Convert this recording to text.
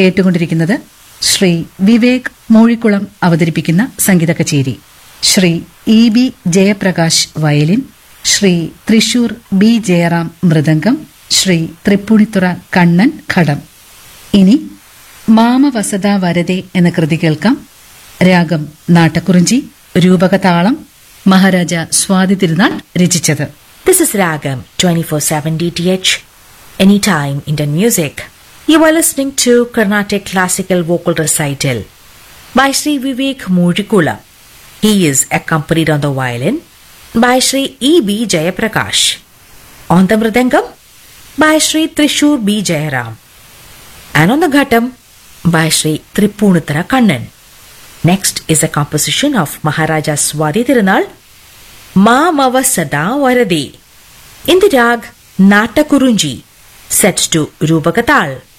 കേട്ടുകൊണ്ടിരിക്കുന്നത് ശ്രീ വിവേക് മൂഴിക്കുളം അവതരിപ്പിക്കുന്ന സംഗീത കച്ചേരി Sri E B Jayaprakash violin Sri Thrissur B Jayaram mridangam Sri Tripunithura Kannan ghatam ഇനി മാമവസത വരതെ എന്ന കൃതി കേൾക്കാം രാഗം നാട്ടക്കുറിഞ്ചി രൂപകതാളം മഹാരാജ സ്വാതി തിരുനാൾ രചിച്ചത് This is Ragam 24/7 DTH Anytime Indian Music. You are listening to Carnatic Classical Vocal Recital by Sri Vivek Murikula. He is accompanied on the violin by Sri E. B. Jayaprakash. On the mridangam by Sri Trishur B. Jayaram. And on the ghatam by Sri Tripunithara Kannan. Next is a composition of Maharaja Swadi Tirunal Mamava Sada Varade in the rag Natakurunji set to Rupakatal.